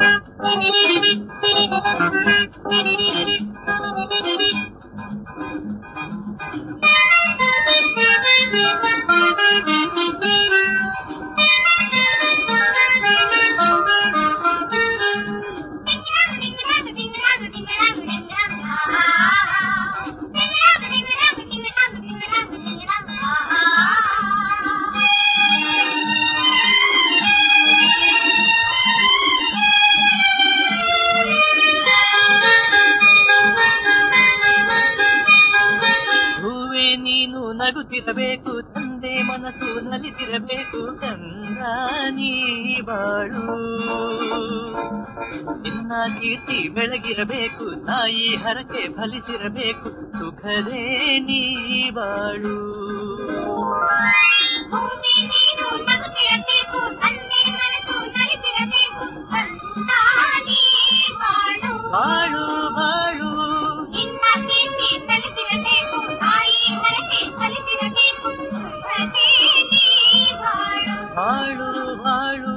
ಹೂವೇ ನೀನು ನಗುತ್ತಿರಬೇಕು ತಂದೆ ಮನಸ್ಸು ನಲಿತಿರಬೇಕು ಕಂದ ನೀ ಬಾಳು ನಿನ್ನ ಕೀರ್ತಿ ಬೆಳಗಿರಬೇಕು ತಾಯಿ ಹರಕೆ ಫಲಿಸಿರಬೇಕು ಸುಖದೇ ನೀ ಬಾಳು ಭೂಮಿ ನೀನು ನಗುತ್ತಿರಬೇಕು ತಂದೆ ಮನಸ್ಸು ನಲಿತಿರಬೇಕು ಕಂದ ನೀ ಬಾಳು ಬಾಳು ಬಾಳು ನಿನ್ನ ಕೀರ್ತಿ ಬೆಳೆದಿರಬೇಕು ತಾಯಿ ಹರಕೆ ಫಲಿಸಿರಬೇಕು ಸುಖದೇ ನೀ ಬಾಳು ಬಾಳು ಬಾಳು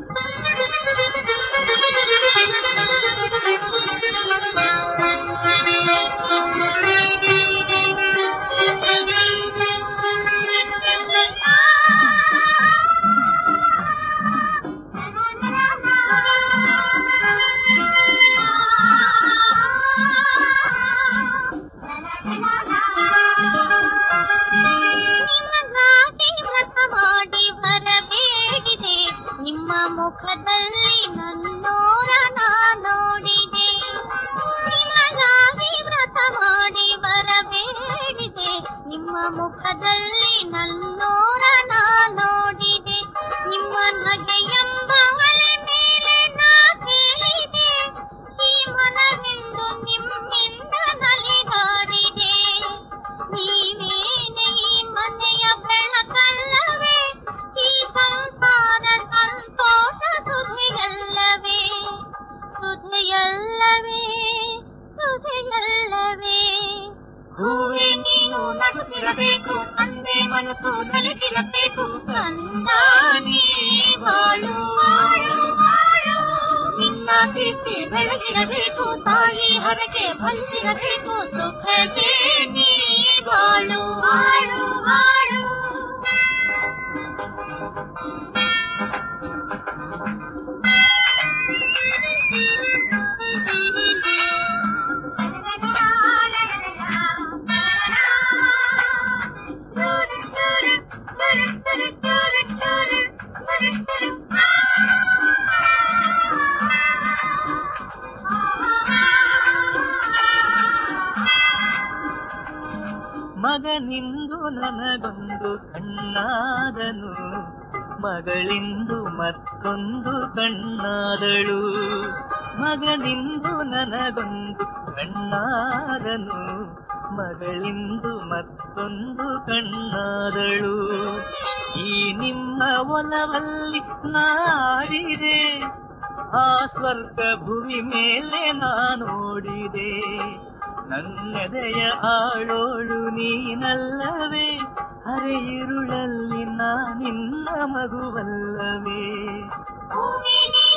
ನಿಮಗಾಗಿ ವ್ರತ ಮಾಡಿ ಬರಬೇಡಿದೆ ನಿಮ್ಮ ಮುಖದಲ್ಲಿ ನನ್ನೋರ ನಾ ನೋಡಿದೆ ನಿಮಗಾಗಿ ವ್ರತ ಮಾಡಿ ಬರಬೇಡಿದೆ ನಿಮ್ಮ ಮುಖದಲ್ಲಿ ನನ್ನೋರ ನಾ ನೋಡಿದೆ ನಿಮ್ಮ ನಗೆಯೆಂಬ ಒಲೆ ಮೇಲೆ ನಾ ಕೇಳಿದೆ ಈ ಮನವೆಂದು ನಿಮ್ಮಿಂದ ನಲಿದಾಡಿದೆ ನೀವೇನೆ ಈ ಮನೆಯ ಬೆಳಕಲ್ಲವೇ ಈ ಸಂಸಾರ ಸಂತೋಷ ಸುಧೆಯಲ್ಲವೇ ಸುಧೆಯಲ್ಲವೇ ಸುಧೆಯಲ್ಲವೇ ಹೂವೇ ನೀನು ನಗುತ್ತಿರಬೇಕು ತಂದೆ ಮನಸ್ಸು ನಲಿತಿರಬೇಕು ಕಂದ ನೀ ಬಾಳು ನಿನ್ನ ಕೀರ್ತಿ ಬೆಳಗಿರಬೇಕು ತಾಯಿ ಹರಕೆ ಫಲಿಸಿರಬೇಕು ಸುಖದೇ ನೀ ಬಾಳು ಬಾಳು ಬಾಳು ಮಗನಿಂದು ನನಗೊಂದು ಕಣ್ಣಾದನು ಮಗಳಿಂದು ಮತ್ತೊಂದು ಕಣ್ಣಾದಳು ಮಗನಿಂದು ನನಗೊಂದು ಕಣ್ಣಾದನು ಮಗಳಿಂದು ಮತ್ತೊಂದು ಕಣ್ಣಾದಳು ಈ ನಿಮ್ಮ ಒಲವಲ್ಲಿ ನಾಡಿದೆ ಆ ಸ್ವರ್ಗ ಭೂಮಿ ಮೇಲೆ ನಾ ನೋಡಿದೆ ನನ್ನೆದೆಯ ಆಳೋಳು ನೀನಲ್ಲವೇ ಹರೆಯಿರುಳಲ್ಲಿ ನಾ ನಿನ್ನ ಮಗುವಲ್ಲವೇ ಭೂಮಿ ನೀ